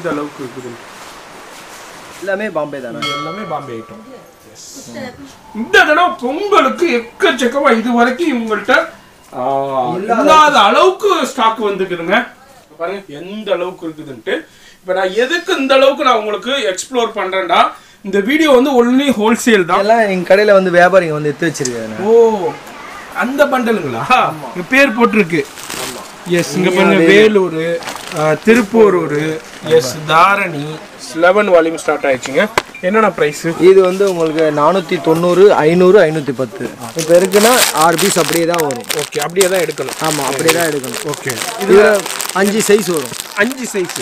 எந்த அளவுக்கு இருக்குது எல்லாமே பாம்பே தானே இது எல்லாமே பாம்பே ஐட்டம் இந்த தடவை பொங்கலுக்கு எக்கச்சக்கமா இது வரைக்கும் இவங்கள்ட்ட ஆ, இல்லாத அளவுக்கு ஸ்டாக் வந்துக்குதுங்க பாருங்க எந்த அளவுக்கு இருக்குதுன்ட்டு இப்போ நான் எதுக்கு இந்த அளவுக்கு நான் உங்களுக்கு எக்ஸ்ப்ளோர் பண்றேன்டா இந்த வீடியோ வந்து ஒன்லி ஹோல்சேல் தான் எல்லாம் எங்க கடையில வந்து வியாபாரிங்க வந்து எடுத்து வச்சிருக்காங்க ஓ அந்த பண்டலுங்களா இங்க பேர் போட்டிருக்கு எஸ் இங்க பாருங்க Vellore Thiruporur yes Dharani eleven volume start ஆயிடுச்சுங்க என்னென்ன ப்ரைஸ் இது வந்து உங்களுக்கு நானூற்றி தொண்ணூறு ஐநூறு ஐநூற்றி பத்து இப்போ இருக்குன்னா ஆறு பீஸ் அப்படியே தான் வரும் ஓகே அப்படியே தான் எடுக்கணும் ஆமாம் அப்படியே தான் எடுக்கணும் ஓகே இதில் அஞ்சு சைஸ் வரும் அஞ்சு சைஸ்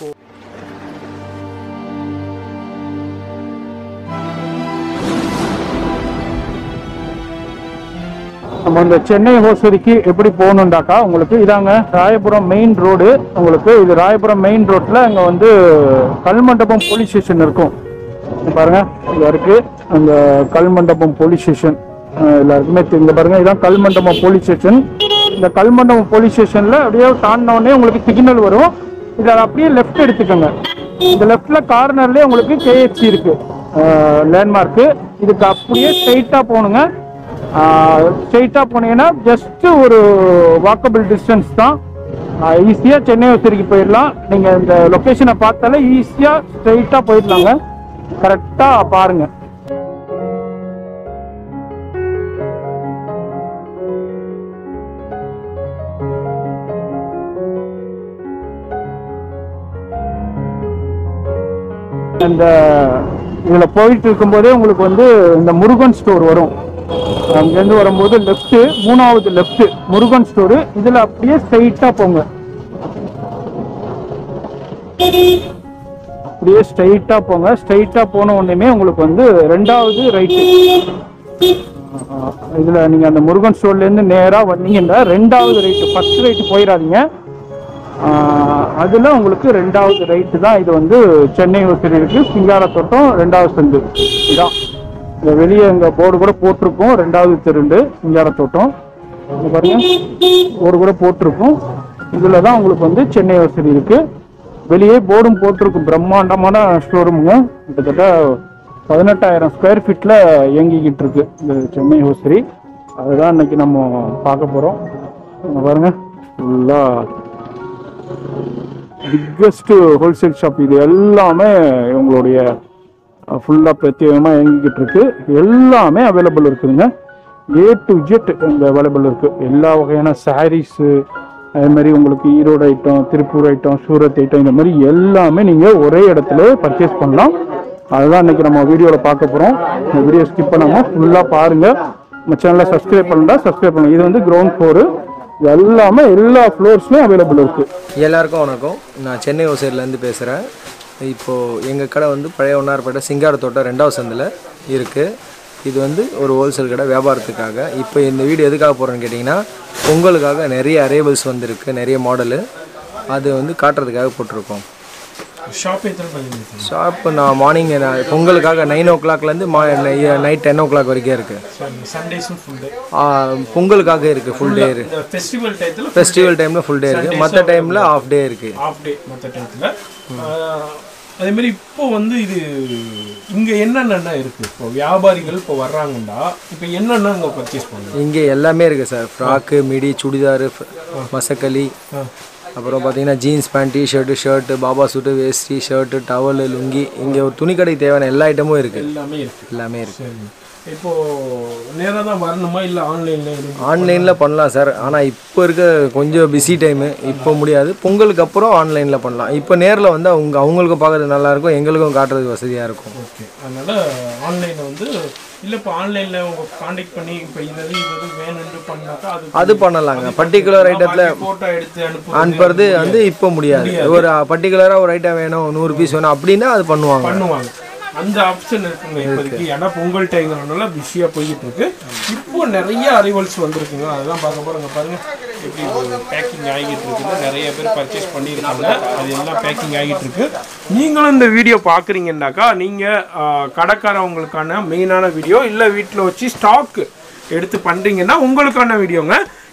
நம்ம இந்த சென்னை ஹோசரிக்கு எப்படி போகணுண்டாக்கா உங்களுக்கு இதாங்க ராயபுரம் மெயின் ரோடு உங்களுக்கு இது ராயபுரம் மெயின் ரோட்ல அங்க வந்து கல்மண்டபம் போலீஸ் ஸ்டேஷன் இருக்கும் இங்க பாருங்க இங்க இருக்கு அந்த கல்மண்டபம் போலீஸ் ஸ்டேஷன் எல்லாருக்குமே தெ- இங்க பாருங்க இதான் கல்மண்டபம் போலீஸ் ஸ்டேஷன் இந்த கல்மண்டபம் போலீஸ் ஸ்டேஷன்ல அப்படியே தாண்டின உடனே உங்களுக்கு சிக்னல் வரும் இதில் அப்படியே லெஃப்ட் எடுத்துக்கோங்க இந்த லெஃப்ட்ல கார்னர்லயே உங்களுக்கு கேஎஃப்சி இருக்கு லேண்ட்மார்க்கு இதுக்கு அப்படியே ஸ்ட்ரைட்டா போகணுங்க ஸ்ட்ரெயிட்டாக போனீங்கன்னா ஜஸ்ட் ஒரு வாக்கபிள் டிஸ்டன்ஸ் தான் ஈஸியாக சென்னை வசதிக்கு போயிடலாம் நீங்கள் இந்த லொக்கேஷனை பார்த்தாலே ஈஸியாக ஸ்ட்ரெயிட்டாக போயிடலாங்க கரெக்டாக பாருங்க இந்த இதில் போயிட்டு இருக்கும்போதே உங்களுக்கு வந்து இந்த முருகன் ஸ்டோர் வரும் அங்கேருந்து வரும்போது லெஃப்ட் மூணாவது லெஃப்ட் முருகன் ஸ்டோரு இதில் அப்படியே ஸ்ட்ரைட்டாக போங்க அப்படியே ஸ்ட்ரைட்டாக போங்க ஸ்ட்ரைட்டாக போன உடனே உங்களுக்கு வந்து ரெண்டாவது ரைட்டு இதில் நீங்கள் அந்த முருகன் ஸ்டோர்லேருந்து நேராக வந்தீங்கன்னா ரெண்டாவது ரைட்டு ஃபர்ஸ்ட் ரைட்டு போயிடாதீங்க அதில் உங்களுக்கு ரெண்டாவது ரைட்டு தான் இது வந்து சென்னை ஹோட்டல் இருக்கு சிங்கார தோட்டம் ரெண்டாவது சந்து இதான் இந்த வெளியே இங்கே போர்டு கூட போட்டிருக்கோம் ரெண்டாவது தெருண்டு சிங்கார தோட்டம் இங்க பாருங்க போர்டு கூட போட்டிருக்கோம் இதில் தான் உங்களுக்கு வந்து சென்னை வசதி இருக்கு வெளியே போர்டும் போட்டிருக்கும் பிரம்மாண்டமான ஷோரூமுங்க கிட்டத்தட்ட பதினெட்டாயிரம் ஸ்கொயர் ஃபீட்டில் இயங்கிக்கிட்டு இருக்கு இந்த சென்னை ஹோசரி அதுதான் இன்னைக்கு நம்ம பார்க்க போகிறோம் பாருங்க ஃபுல்லாக பிக்கஸ்ட் ஹோல்சேல் ஷாப் இது எல்லாமே இவங்களுடைய ஃபுல்லாக பிரத்யேகமாக இயங்கிக்கிட்டு இருக்கு எல்லாமே அவைலபிள் இருக்குதுங்க ஏ டு ஜெட் இந்த அவைலபிள் இருக்கு எல்லா வகையான சாரீஸு அதே மாதிரி உங்களுக்கு Erode item Tiruppur item Surat item இந்த மாதிரி எல்லாமே நீங்கள் ஒரே இடத்துல பர்ச்சேஸ் பண்ணலாம் அதுதான் இன்னைக்கு நம்ம வீடியோவில் பார்க்க போகிறோம் இந்த வீடியோ ஸ்கிப் பண்ணாமல் ஃபுல்லாக பாருங்கள் நம்ம சேனலை சப்ஸ்கிரைப் பண்ணலாம் சப்ஸ்கிரைப் பண்ணுங்க இது வந்து கிரவுண்ட் ஃப்ளோரு எல்லாமே எல்லா ஃப்ளோர்ஸ்லையும் அவைலபிள் இருக்குது எல்லாருக்கும் வணக்கம் நான் சென்னை ஓசைட்லேருந்து பேசுகிறேன் இப்போது எங்கள் கடை வந்து பழைய ஒன்னார்பேட்டை சிங்கார தோட்டம் ரெண்டாவது சந்தில் இருக்குது இது வந்து ஒரு ஹோல்சேல் கடை வியாபாரத்துக்காக இப்போ இந்த வீடியோ எதுக்காக போகிறேன்னு கேட்டிங்கன்னா பொங்கலுக்காக நிறைய அரைவல்ஸ் வந்திருக்கு நிறைய மாடலு அது வந்து காட்டுறதுக்காக போட்டிருக்கோம் ஷாப் எத்தனை பண்ணிருக்கீங்க ஷாப்பு நான் மார்னிங் பொங்கலுக்காக நைன் ஓ கிளாக்லேருந்து மா நைட் டென் ஓ கிளாக் வரைக்கும் இருக்குது சண்டேஸும் ஃபுல் டே பொங்கலுக்காக இருக்குது ஃபுல் டே இருக்குது இந்த ஃபெஸ்டிவல் டயத்தில் ஃபெஸ்டிவல் டைமில் ஃபுல் டே இருக்குது மற்ற டைமில் ஆஃப் டே இருக்குது ஆஃப் டே மற்ற டயத்தில் அதே மாதிரி இப்போ வந்து இது இங்க என்னென்ன இருக்கு இப்போ வியாபாரிகள் இப்போ வர்றாங்கண்டா இப்போ என்னென்ன இங்க பர்ச்சேஸ் பண்ணுங்க இங்கே எல்லாமே இருக்குது சார் ஃப்ராக்கு மிடி சுடிதாரு ஃப- மசக்களி அப்புறம் பார்த்தீங்கன்னா ஜீன்ஸ் பேண்ட் டிஷர்ட்டு ஷர்ட்டு பாபா சூட்டு வேஷ்டி ஷர்ட்டு டவலு லுங்கி இங்கே ஒரு துணிக்கடைக்கு தேவையான எல்லா ஐட்டமும் இருக்குது எல்லாமே இருக்கு எல்லாமே இருக்குது சரி இப்போ நேரா தான் வரணுமா இல்ல ஆன்லைன்ல எதுவும் ஆன்லைனில் பண்ணலாம் சார் ஆனால் இப்போ இருக்க கொஞ்சம் பிஸி டைமு இப்போ முடியாது பொங்கலுக்கு அப்புறம் ஆன்லைனில் பண்ணலாம் இப்போ நேரில் வந்து அவங்க அவங்களுக்கும் பார்க்கறது நல்லாயிருக்கும் எங்களுக்கும் காட்டுறதுக்கு வசதியாக இருக்கும் ஓகே அதனால ஆன்லைன்ல வந்து இல்ல இப்போ ஆன்லைன்ல உங்க காண்டாக்ட் பண்ணி இப்போ இது இது இது வேணும்னு பண்ணாக்கா அது அது பண்ணலாங்க பர்டிகுலர் ஐட்டத்தில் போட்டோ எடுத்து அனுப்பு அனுப்புறது வந்து இப்போ முடியாது ஒரு பர்டிகுலராக ஒரு ஐட்டம் வேணும் நூறு பீஸ் வேணும் அப்படின்னா அது பண்ணுவாங்க பண்ணுவாங்க அந்த ஆப்ஷன் இருக்குங்க இப்போதைக்கு ஏன்னா பொங்கல் டைம்னால பிஸியாக போய்கிட்டு இருக்கு இப்போ நிறைய அரைவல்ஸ் வந்திருக்குங்க அதெல்லாம் பார்க்க போறோங்க பாருங்க எப்படி பேக்கிங் ஆகிட்டு இருக்குது நிறைய பேர் பர்ச்சேஸ் பண்ணியிருக்காங்க அது எல்லாம் பேக்கிங் ஆகிட்டு இருக்கு நீங்களும் இந்த வீடியோ பார்க்குறீங்கன்னாக்கா நீங்கள் கடைக்காரவங்களுக்கான மெயினான வீடியோ இல்லை வீட்டில் வச்சு ஸ்டாக் எடுத்து பண்ணுறீங்கன்னா உங்களுக்கான வீடியோங்க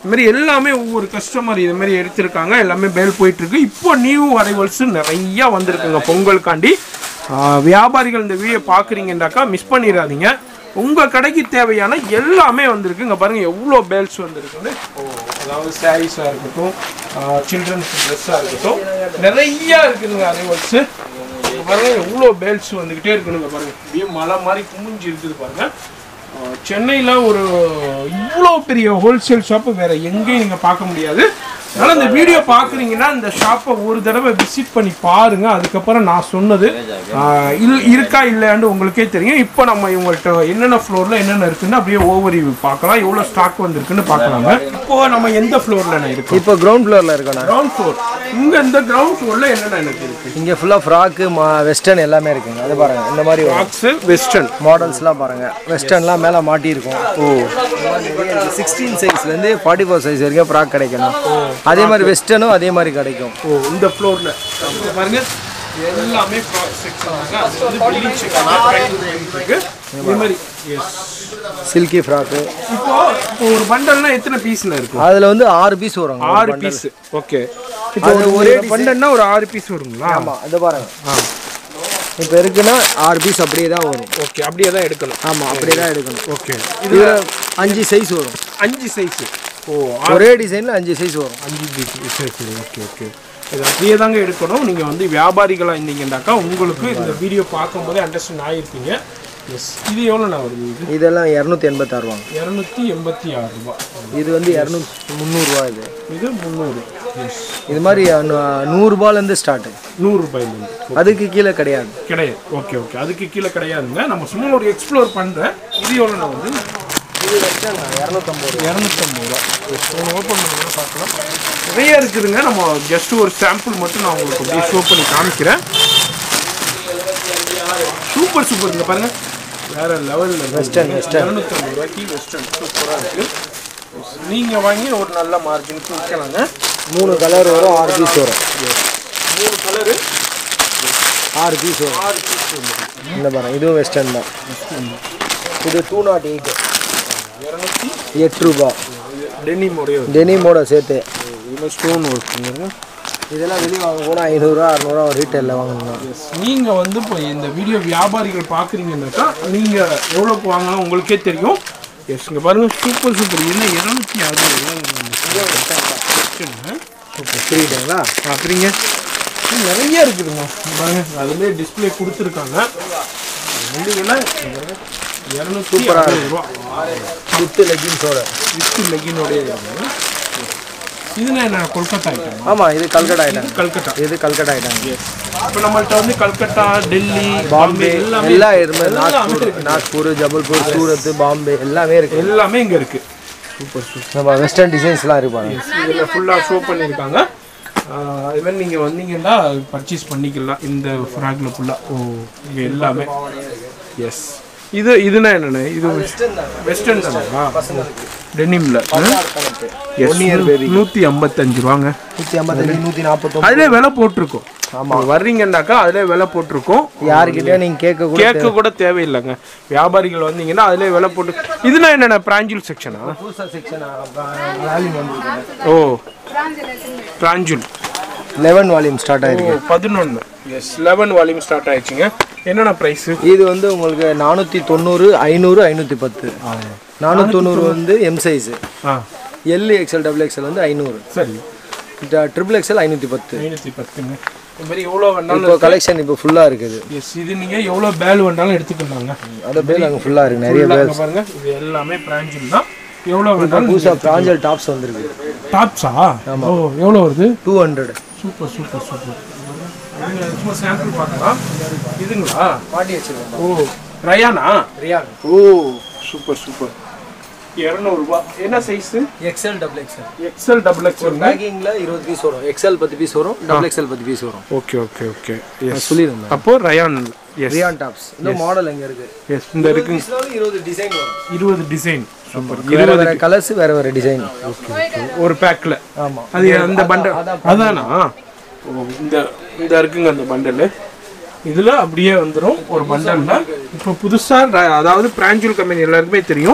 இது மாதிரி எல்லாமே ஒவ்வொரு கஸ்டமர் இது மாதிரி எடுத்திருக்காங்க எல்லாமே பேல் போயிட்டு இருக்கு இப்போ நியூ அரைவல்ஸ் நிறைய வந்திருக்குங்க பொங்கலுக்காண்டி ஆஹ் வியாபாரிகள் இந்த வீடியோ பார்க்குறீங்கன்னாக்கா மிஸ் பண்ணிடாதீங்க உங்க கடைக்கு தேவையான எல்லாமே வந்திருக்கு இங்க பாருங்க எவ்வளோ பேல்ஸ் வந்திருக்குன்னு ஓ அதாவது சாரீஸாக இருக்கட்டும் சில்ட்ரன்ஸ் ட்ரெஸ்ஸாக இருக்கட்டும் நிறைய இருக்குதுங்க அரைவல்ஸ் பாருங்க எவ்வளோ பேல்ஸ் வந்துக்கிட்டே இருக்குனுங்க பாருங்க அப்படியே மலை மாதிரி குமிஞ்சு இருக்குது பாருங்க ஆஹ் சென்னையில் ஒரு இவ்வளோ பெரிய ஹோல்சேல் ஷாப்பு வேற எங்கேயும் நீங்கள் பார்க்க முடியாது அதனால் இந்த வீடியோ பார்க்குறீங்கன்னா இந்த ஷாப்பை ஒரு தடவை விசிட் பண்ணி பாருங்க அதுக்கப்புறம் நான் சொன்னது ஆஹ் இல் இருக்கா இல்லையான்னு உங்களுக்கே தெரியும் இப்போ நம்ம இவங்கள்ட்ட என்னென்ன ஃப்ளோரில் என்னென்ன இருக்குன்னு அப்படியே ஓவர் பார்க்கலாம் எவ்வளோ ஸ்டாக் வந்திருக்குன்னு பார்க்கலாங்க இப்போ நம்ம எந்த ஃப்ளோரில் இருக்கோம் இப்போ கிரவுண்ட் ஃப்ளோரில் இருக்கோண்ணா கிரவுண்ட் ஃப்ளோர் இங்கே இந்த கிரவுண்ட் ஃப்ளோரில் என்னென்ன எனக்கு இருக்குது இங்கே ஃபுல்லாக ஃப்ராக்கு மா வெஸ்டர்ன் எல்லாமே இருக்குங்க அது பாருங்க இந்த மாதிரி பாக்ஸு வெஸ்டர்ன் மாடல்ஸ்லாம் பாருங்க வெஸ்டர்ன்லாம் மேலே மாட்டியிருக்கும் ஓ சிக்ஸ்டீன் சைஸ்லேருந்து ஃபார்ட்டி ஃபோர் சைஸ் வரைக்கும் ஃப்ராக் கிடைக்கணும் அதே மாதிரி வெஸ்டர்னும் அதே மாதிரி கிடைக்கும் ஓ இந்த ஃப்ளோரில் பாருங்க எல்லாமே ஃப்ராக் செக்ஷன் அது வந்து பில்டிங் செக்ஷன் இருக்கு இந்த மாதிரி எஸ் சில்கி ஃப்ராக்கு இப்போ இப்போ ஒரு பண்டல்னா எத்தனை பீஸ்ல இருக்கும் அதில் வந்து ஆறு பீஸ் வருங்க ஆறு பீஸ் ஓகே இப்போ ஒரு ஒரே பண்டல்னா ஒரு ஆறு பீஸ் வருங்களா ஆமாம் இது பாருங்க இப்போ இருக்குன்னா ஆறு பீஸ் அப்படியே தான் வரும் ஓகே அப்படியே தான் எடுக்கணும் ஆமாம் அப்படியே தான் எடுக்கணும் ஓகே இதில் அஞ்சு சைஸ் வரும் அஞ்சு சைஸ் ஓ ஒரே டிசைனில் அஞ்சு சைஸ் வரும் அஞ்சு பீஸ் சரி சரி ஓகே ஓகே இது அப்படியே தாங்க எடுக்கணும் நீங்கள் வந்து வியாபாரிகளாக இருந்தீங்கன்னாக்கா உங்களுக்கு இந்த வீடியோ பார்க்கும்போதே அண்டர்ஸ்டாண்ட் ஆகிருப்பீங்க எஸ் இது எவ்வளோ நான் வருது இது இதெல்லாம் இரநூத்தி எண்பத்தாறு ரூபாங்க இரநூத்தி எண்பத்தி ஆறு ரூபா இது வந்து இரநூத்தி முந்நூறுரூவா இது இது முந்நூறு எஸ் இது மாதிரி நூறுரூபாலேருந்து ஸ்டார்ட்டு நூறுரூபாயிலேருந்து அதுக்கு கீழே கிடையாது கிடையாது ஓகே ஓகே அதுக்கு கீழே கிடையாதுங்க நம்ம சும்மா ஒரு எக்ஸ்ப்ளோர் பண்ணுறேன் இது எவ்வளோ நான் வந்து இரநூத்தம்பது இரநூத்தம்பது ரூபா ஒன்று ஓப்பன் பண்ணி பார்க்கலாம் நிறைய இருக்குதுங்க நம்ம ஜஸ்ட் ஒரு சாம்பிள் மட்டும் நான் உங்களுக்கு அப்படியே ஷோ பண்ணி காமிக்கிறேன் சூப்பர் சூப்பர் இங்க பாருங்க வேற லெவலில் வெஸ்டர்ன் வெஸ்டர்ன் இரநூத்தம்பது ரூபாய்க்கு வெஸ்டர்ன் சூப்பராக இருக்கு நீங்கள் வாங்கி ஒரு நல்ல மார்ஜினுக்கு விற்கலாங்க மூணு கலர் வரும் ஆறு பீஸ் வரும் மூணு கலரு ஆறு பீஸ் வரும் ஆறு பீஸ் வந்துருக்கு இந்த பாருங்க இதுவும் வெஸ்டர்ன் தான் இது டூ நாட் எயிட் இரநூத்தி எட்டு ரூபா டெனிமோடைய டெனிமோட சேர்த்து இதில் ஸ்டோன் ஒர்க்குங்க இதெல்லாம் வெளியே வாங்க கூட ஐநூறுரூவா அறநூறுவா ரீட்டைலில் வாங்கணும்னா நீங்கள் வந்து இப்போ இந்த வீடியோ வியாபாரிகள் பார்க்குறீங்கன்னாக்கா நீங்கள் எவ்வளோக்கு வாங்கலாம் உங்களுக்கே தெரியும் எஸ் இங்கே பாருங்கள் சூப்பர் சூப்பர் என்ன இரநூத்தி அறுபது சூப்பர் புரியுதுங்களா அப்படிங்க இன்னும் நிறைய இருக்குதுங்க இங்க பாருங்க அதுலேயே டிஸ்பிளே கொடுத்துருக்காங்க வந்தீங்கன்னா இரநூத்தி அறுபது ரூபா வித்து லெகின்ஸோட வித்து லெகினோடைய இதுனா என்ன கொல்கத்தா ஐட்டம் ஆமாம் இது கல்கட்டா ஐட்டம் கல்கத்தா இது கல்கட்டா ஐட்டம் இப்போ நம்மள்ட்ட வந்து கல்கத்தா டெல்லி பாம்பே எல்லாமே எல்லா இடமே நாக்பூர் நாக்பூர் ஜபல்பூர் சூரத் பாம்பே எல்லாமே இருக்கு எல்லாமே இங்கே இருக்குது சூப்பர் சூப்பர் நம்ம வெஸ்டர்ன் டிசைன்ஸ்லாம் இருப்பாங்க இதில் ஃபுல்லாக ஷோ பண்ணியிருக்காங்க ஆஹ் அது மாதிரி நீங்கள் வந்தீங்கன்னா பர்ச்சேஸ் பண்ணிக்கலாம் இந்த ஃப்ராக்ல ஃபுல்லாக ஓ இங்கே எல்லாமே எஸ் இது இதுனா என்னண்ணே இது வெஸ்டர்ன் தானேங்களா டெனிமில் ஒன் இயர் பேபி நூற்றி ஐம்பத்தஞ்சு ரூபாங்க நூற்றி ஐம்பத்தஞ்சு நூற்றி நாற்பத்தொம்பது அதிலே விலை போட்டிருக்கோம் ஆமாம் வர்றீங்கன்னாக்கா அதிலே விலை போட்டிருக்கோம் யாருக்கிட்டே நீங்கள் கேட்க கூட கேட்க கூட தேவையில்லைங்க வியாபாரிகள் வந்தீங்கன்னா அதிலே விலை போட்டு இதுனா என்னென்ன பிராஞ்சுல் செக்ஷனா புதுசாக செக்ஷன் வால்யூம் வந்து ஓ பிராஞ்சுல் லெவன் வால்யூம் ஸ்டார்ட் ஆயிருக்கு பதினொன்று எஸ் லெவன் வால்யூம் ஸ்டார்ட் ஆயிடுச்சுங்க என்னென்ன ப்ரைஸு இது வந்து உங்களுக்கு நானூற்றி தொண்ணூறு ஐநூறு ஐநூற்றி பத்து நானூற்றி தொண்ணூறு வந்து எம் சைஸு ஆ எல் எக்ஸ்எல் டபுள் எக்ஸ்எல் வந்து ஐநூறு சரி ட்ரிபிள் எக்ஸ்எல் ஐநூற்றி பத்து ஐநூற்றி பத்துங்க இந்த மாதிரி எவ்வளோ வேணாலும் இப்போ கலெக்ஷன் இப்போ ஃபுல்லாக இருக்குது எஸ் இது நீங்கள் எவ்வளோ பேல் வேணாலும் எடுத்துக்கலாங்க அந்த பேல் அங்கே ஃபுல்லாக இருக்குது நிறைய பேர் இங்க பாருங்க இது எல்லாமே பிராஞ்சில் தான் எவ்வளோ வேணாலும் புதுசாக ப்ராஞ்சல் டாப்ஸ் வந்திருக்கு டாப்ஸா ஓ எவ்வளோ வருது two hundred super super super இதுங்க சும்மா சாம்பிள் பார்க்கலாம் இதுங்களா மாட்டி வச்சிருக்கோம் ஓ ரயானா ரியான் ஓ சூப்பர் சூப்பர் இரநூறுபா என்ன size XL double XL XL double XL பேக்கிங்கில் இருபது பீஸ் வரும் எக்ஸ்எல் பத்து பீஸ் வரும் டபுள் எக்ஸ்எல் பத்து பீஸ் வரும் ஓகே ஓகே ஓகே எஸ் சொல்லிடுங்க அப்போ ரயான் எஸ் ரியான் டாப்ஸ் இந்த மாடல் எங்கே இருக்கு எஸ் இந்த இருக்கு பீஸ்னாலும் இருபது டிசைன் வரும் இருபது டிசைன் சூப்பர் வேற வேற கலர்ஸ் வேற வேற டிசைன் ஒரு பேக்கில் ஆமாம் அது அந்த பண்டல் அதானா ஓ இந்த இந்த இருக்குங்க அந்த பண்டல் இதில் அப்படியே வந்துடும் ஒரு பண்டலில் இப்போ புதுசாக அதாவது பிராஞ்சூல் கம்பெனி எல்லாருக்குமே தெரியும்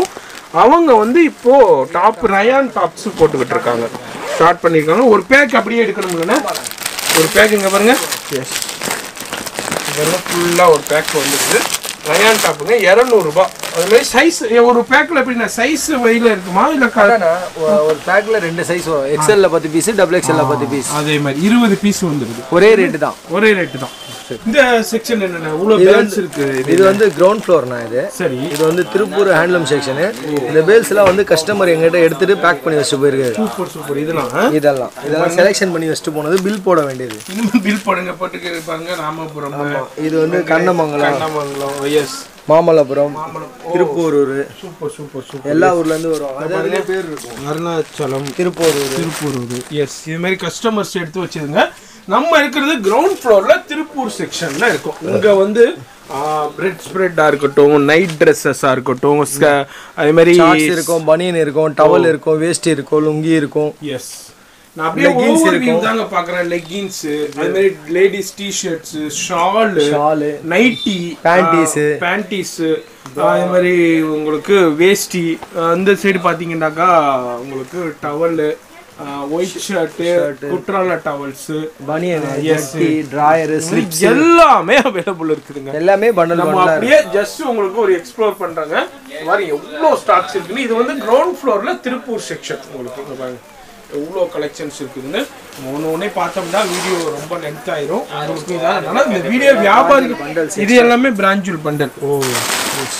அவங்க வந்து இப்போ டாப் ரயான் டாப்ஸ் போட்டுக்கிட்டு இருக்காங்க ஸ்டார்ட் பண்ணியிருக்காங்க ஒரு பேக் அப்படியே எடுக்கணும்லண்ணே ஒரு பேக் இங்கே பாருங்க எஸ் இதெல்லாம் ஃபுல்லாக ஒரு பேக் வந்துருது ரயான் டாப்புங்க இரநூறுபா அது மாதிரி சைஸ் ஒரு பேக்கில் எப்படின்னா சைஸ் வகையில் இருக்குமா இல்லை க அதாண்ணா, ஒ- ஒரு பேக்ல ரெண்டு சைஸ் வரும் எக்ஸ்எல்ல பத்து பீஸ் டபுள் எக்ஸ்எல்ல பத்து பீஸ் அதே மாதிரி இருபது பீஸ் வந்துருது ஒரே ரேட்டு தான் ஒரே ரேட்டு தான் இந்த செக்ஷன் என்னென்ன இவ்வளோ பேலன்ஸ் இருக்கு இது இது வந்து கிரவுண்ட் ஃப்ளோர்னா இது சரி இது வந்து திருப்பூர் ஹேண்ட்லூம் செக்ஷனு இந்த பேல்ஸ் எல்லாம் வந்து கஸ்டமர் எங்கிட்ட எடுத்துட்டு பேக் பண்ணி வச்சுட்டு போயிருக்காரு சூப்பர் சூப்பர் இதெல்லாம் ஆ? இதெல்லாம் இதெல்லாம் செலெக்ஷன் பண்ணி வச்சுட்டு போனது பில் போட வேண்டியது இனிமே பில் போடுங்க போட்டுக்கு பாருங்க ராமபுரம் இது வந்து Kannamangalam Kannamangalam yes Mamallapuram Thiruporur super super super எல்லா ஊர்ல இருந்து வரும் அது அதுலயே பேர் இருக்கும் அருணாச்சலம் திருப்பூரூர் திருப்பூர் எஸ் இது மாதிரி கஸ்டமர்ஸ் எடுத்து வச்சிருங்க நம்ம இருக்கிறது கிரவுண்ட் ஃப்ளோர்ல திருப்பூர் செக்ஷன்ல இருக்கும் இங்க வந்து பிரெட் ஸ்ப்ரெட்டா இருக்கட்டும் நைட் ட்ரெஸ்ஸஸா இருக்கட்டும் sc- அதே மாதிரி ஷார்ட்ஸ் இருக்கும் பனியன் இருக்கும் டவல் இருக்கும் வேஷ்டி இருக்கும் லுங்கி இருக்கும் எஸ் நான் அப்படியே Leggings ஓவர் வியூ தாங்க பாக்குறேன் லெகின்ஸ் அதே மாதிரி ladies T-shirts shawl shawl nightie Panties. Panties அதே மாதிரி உங்களுக்கு வேஷ்டி அந்த சைடு பாத்தீங்கன்னாக்கா உங்களுக்கு டவல் ஒயிட் ஷர்ட்டு குற்றால டவல்ஸ் பனியன் ஜட்டி டிராயர் ஸ்லிப்ஸ் எல்லாமே அவைலபிள் இருக்குதுங்க எல்லாமே பண்டல் நம்ம பண்டலா அப்படியே ஜஸ்ட் உங்களுக்கு ஒரு எக்ஸ்ப்ளோர் பண்றாங்க பாருங்க எவ்வளோ ஸ்டாக்ஸ் இருக்குன்னு இது வந்து கிரவுண்ட் ஃப்ளோர்ல திருப்பூர் செக்ஷன் உங்களுக்கு இங்க பாருங்க எவ்வளோ கலெக்ஷன்ஸ் இருக்குதுன்னு நம்ம ஒன்று ஒன்றே பார்த்தோம்னா வீடியோ ரொம்ப லென்த் ஆயிரும் உங்களுக்கு இதான் அதனால இந்த வீடியோ வியாபாரி இது எல்லாமே பிராஞ்சுவல் பண்டல் ஓ yes.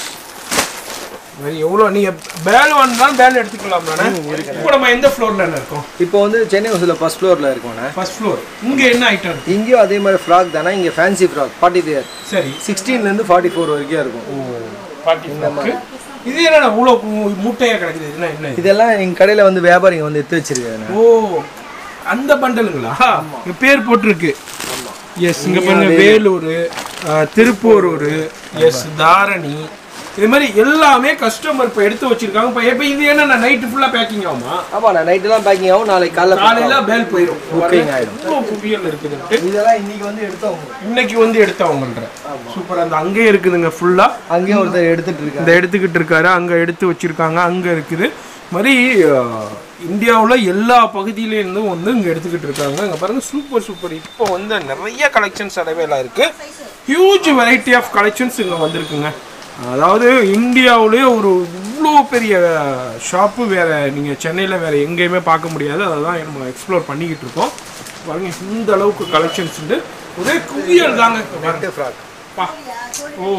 மாதிரி எவ்வளோ நீங்க பேல் வேணும்னாலும் பேல் எடுத்துக்கலாம் தானே இப்போ நம்ம எந்த ஃப்ளோர்ல இருக்கோம் இப்போ வந்து சென்னை ஹவுஸ்ல ஃபர்ஸ்ட் ஃப்ளோர்ல இருக்கோண்ணே ஃபர்ஸ்ட் ஃப்ளோர் இங்க என்ன ஐட்டம் இருக்கு இங்கேயும் அதே மாதிரி ஃப்ராக் தானே இங்கே ஃபேன்சி ஃப்ராக் ஃபார்ட்டி தேர் சரி சிக்ஸ்டீன்லேருந்து ஃபார்ட்டி ஃபோர் வரைக்கும் இருக்கும் பாட்டி ஃப்ராக்கு இது என்னடா இவ்வளோ மூட்டையா கிடக்குது இதுனா என்ன இது? இதெல்லாம் எங்கள் கடையில் வந்து வியாபாரிங்க வந்து எடுத்து வச்சிருக்காங்க ஓ அந்த பண்டலுங்களா இங்க பேர் போட்டிருக்கு எஸ் இங்க பாருங்க வேலூர் திருப்பூரூர் எஸ் தாரணி இது மாதிரி எல்லாமே கஸ்டமர் இப்போ எடுத்து வச்சிருக்காங்க இப்போ இப்போ இது என்ன நைட்டு ஃபுல்லாக பேக்கிங் ஆகுமா ஆமாம் நான் நைட்டுலாம் பேக்கிங் ஆகும் நாளைக்கு காலைல காலையில பேல் போயிடும் Booking ஆயிடும். இவ்வளோ குவியல் இருக்குதுன்ட்டு இதெல்லாம் இன்னைக்கு வந்து எடுத்தவங்க இன்னைக்கு வந்து எடுத்தவங்கன்ற சூப்பர் அந்த அங்கேயே இருக்குதுங்க ஃபுல்லா அங்கேயே ஒருத்தர் எடுத்துட்டு இருக்காங்க இந்த எடுத்துக்கிட்டு இருக்காரு அங்க எடுத்து வச்சிருக்காங்க அங்க இருக்குது மாதிரி இந்தியாவில் எல்லா பகுதியில இருந்தும் வந்து இங்க எடுத்துக்கிட்டு இருக்காங்க இங்க பாருங்க சூப்பர் சூப்பர் இப்போ வந்து நிறைய கலெக்ஷன்ஸ் அவைலபிளாக இருக்கு ஹியூஜ் வெரைட்டி ஆஃப் கலெக்ஷன்ஸ் இங்க வந்திருக்குங்க அதாவது இந்தியாவிலேயே ஒரு இவ்வளோ பெரிய ஷாப்பு வேற நீங்க சென்னையில் வேற எங்கேயுமே பார்க்க முடியாது அதை தான் நம்ம எக்ஸ்ப்ளோர் பண்ணிக்கிட்டு இருக்கோம் பாருங்க இந்த அளவுக்கு கலெக்ஷன்ஸ் உண்டு ஒரே குவியல் தாங்க இங்க பாருங்க ஃப்ராக் பா ஓ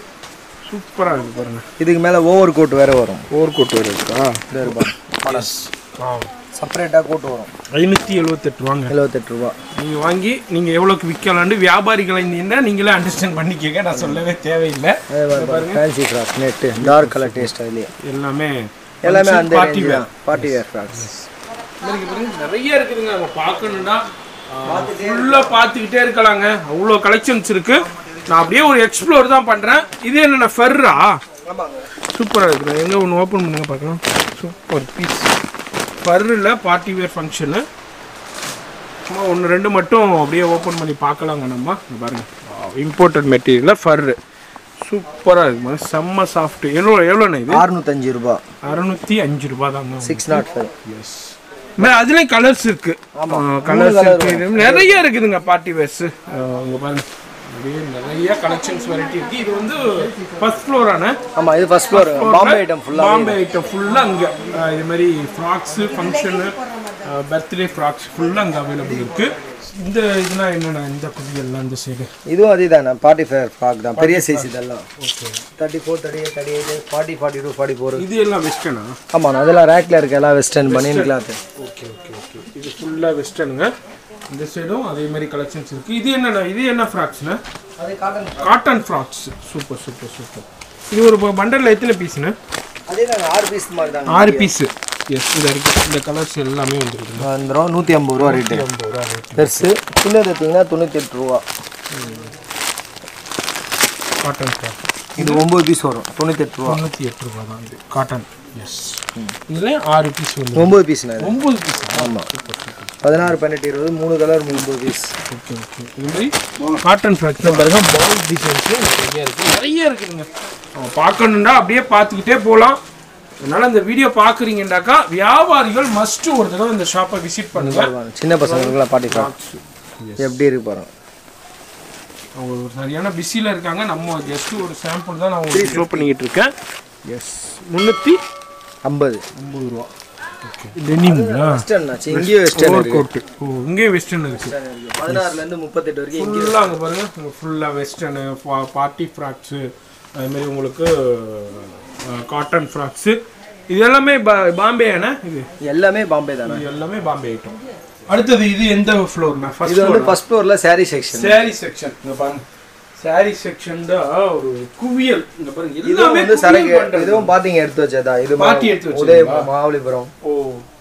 சூப்பரா இருக்கு பாருங்க இதுக்கு மேலே ஓவர் கோட் வேற வரும் ஓவர் கோட் வேறு இருக்கா இது இருப்பாங்க செப்பரேட்டாக கோட் வரும் ஐநூற்றி எழுபத்தெட்டு ரூபாங்க எழுபத்தெட்டு ரூபா நீங்கள் வாங்கி நீங்கள் எவ்வளோக்கு விற்கலான்னு வியாபாரிகளை இருந்தீங்கன்னா நீங்களே அண்டர்ஸ்டாண்ட் பண்ணிக்கங்க நான் சொல்லவே தேவையில்லை அதே மாதிரி fancy frock net dark colour taste அதுலேயே எல்லாமே எல்லாமே அந்த பார்ட்டி range வேர் தான் பார்ட்டி வேர் ஃப்ராக்ஸ் நிறைய இருக்குதுங்க நம்ம பார்க்கணுன்னா ஃபுல்லாக பார்த்துக்கிட்டே இருக்கலாங்க அவ்வளோ கலெக்ஷன்ஸ் இருக்கு நான் அப்படியே ஒரு எக்ஸ்ப்ளோர் தான் பண்ணுறேன் இது என்னென்ன ஃபெர்ரா சூப்பராக இருக்குது எங்கே ஒன்று ஓப்பன் பண்ணுங்க பார்க்கலாம் சூப்பர் பீஸ் ஃபர்ரில் பார்ட்டி வேர் ஃபங்க்ஷனு சும்மா ஒன்று ரெண்டு மட்டும் அப்படியே ஓப்பன் பண்ணி பார்க்கலாங்க நம்ம இங்க பாருங்க இம்போர்ட்டட் மெட்டீரியலில் ஃபர்ரு சூப்பராக இருக்குங்க செம்ம சாஃப்ட் எவ்வளோ எவ்வளோண்ணா இது அறுநூத்தஞ்சு ரூபா அறுநூத்தி அஞ்சு ரூபா தாங்க சிக்ஸ் நாட் ஃபைவ் மே- அதுலயும் கலர்ஸ் இருக்கு கலர்ஸ் இருக்கு இது நிறைய இருக்குதுங்க பார்ட்டி வேர்ஸ் இங்க பாருங்க அப்படியே நிறைய கலெக்ஷன்ஸ் வெரைட்டி இருக்கு இது வந்து ஃபர்ஸ்ட் ஃப்ளோரான ஆமாம் இது ஃபர்ஸ்ட் ஃப்ளோர் பாம்பே ஐட்டம் ஃபுல்லாக பாம்பே ஐட்டம் ஃபுல்லா அங்க அஹ், இது மாதிரி ஃப்ராக்ஸ் ஃபங்க்ஷனு பர்த்டே ஃப்ராக்ஸ் ஃபுல்லா அங்க அவைலபிள் இருக்கு இந்த இதெல்லாம் என்னென்ன இந்த குவியல்லாம் இந்த சைடு இதுவும் அதே தானே பார்ட்டி ஃபேர் ஃப்ராக் தான் பெரிய சைஸ் இதெல்லாம் thirty four thirty eight thirty eight forty forty two forty four இது எல்லாம் வெஸ்டர்னா ஆமாம் அதெல்லாம் ரேக்கில் இருக்க எல்லாம் வெஸ்டர்ன் பனியன் கிளாத்து ஓகே ஓகே ஓகே இது ஃபுல்லா வெஸ்டர்னுங்க இந்த சைடும் அதே மாதிரி கலெக்ஷன்ஸ் இருக்கு இது என்னண்ணா இது என்ன ஃப்ராக்ஸ்ண்ணா அது cotton cotton frocks super super super இது ஒரு பண்டலில் எத்தனை பீஸ்ண்ணே அதே தாங்க ஆறு பீஸ் மாதிரி தாங்க ஆறு பீஸு எஸ் இந்த இருக்கு இந்த கலர்ஸ் எல்லாமே வந்துருக்குங்க வந்துடும் நூற்றி ஐம்பது ரூபா ரேட்டு ஐம்பது ரூபா ரேட் பெருசு சின்னது எடுத்தீங்கன்னா தொண்ணூற்றி எட்டு ரூபா காட்டன் ஃப்ராக் இது ஒம்பது பீஸ் வரும் தொண்ணூற்றி எட்டு ரூபா தொண்ணூற்றி எட்டு ரூபா தான் இது காட்டன் எஸ் இதில் ஆறு பீஸ் வந்து ஒம்பது பீஸ்ண்ணா இது ஒம்பது பீஸ் ஆமாம் பதினாறு பதினெட்டு இருபது மூணு கலர் ஒம்பது பீஸ் ஓகே ஓகே இது மாதிரி காட்டன் ஃப்ராக்ஸ் பாருங்க பால் டிசைன்ஸு நிறைய இருக்குது நிறைய இருக்குதுங்க நம்ம பார்க்கணுன்னா அப்படியே பார்த்துக்கிட்டே போகலாம் அதனால இந்த வீடியோ பாக்குறீங்கன்னாக்கா வியாபாரிகள் மஸ்ட் ஒரு தடவை இந்த ஷாப்பை விசிட் பண்ணுங்க சின்ன பசங்களுக்குலாம் பாட்டி ஃப்ராக்ஸ் எப்படி இருக்கு பாருங்க அவங்க ஒரு சரியான பிஸியில் இருக்காங்க நம்ம ஜஸ்ட் ஒரு சாம்பிள் தான் நான் உங்களுக்கு ஷோ பண்ணிக்கிட்டு இருக்கேன் எஸ் முந்நூற்றி ஐம்பது ஐம்பது ரூபா டெனிம்ங்களா வெஸ்டர்ன் ஆச்சு இங்கேயும் வெஸ்டர்ன் ஓவர் இருக்கு கோட்டு ஓ இங்கேயே வெஸ்டர்ன் இருக்கு பதினாறுல இருந்து முப்பத்தெட்டு வரைக்கும் இங்கே ஃபுல்லாக அங்கே பாருங்க ஃபுல்லாக வெஸ்டர்னு பார்ட்டி ஃப்ராக்ஸு அதுமாரி உங்களுக்கு காட்டன் ஃப்ராக்ஸு இது எல்லாமே பா- பாம்பே அண்ணா இது எல்லாமே பாம்பே தானே இது எல்லாமே பாம்பே ஐட்டம் அடுத்தது இது எந்த ஃப்ளோர்னா இது ஃபர்ஸ்ட் வந்து ஃபர்ஸ்ட் ஃப்ளோர்ல சாரி செக்ஷன் சாரி செக்ஷன் இங்க பாருங்க சாரி செக்ஷன் தான் ஒரு குவியல் இங்க பாருங்க இதுவும் எல்லாமே வந்து குவியல் சரக்கு பண்றது. இதுவும் பாத்தீங்க எடுத்து வச்சதா இது பாட்டி எடுத்து உதய வச்சீங்களா? மகாபலிபுரம் ஓ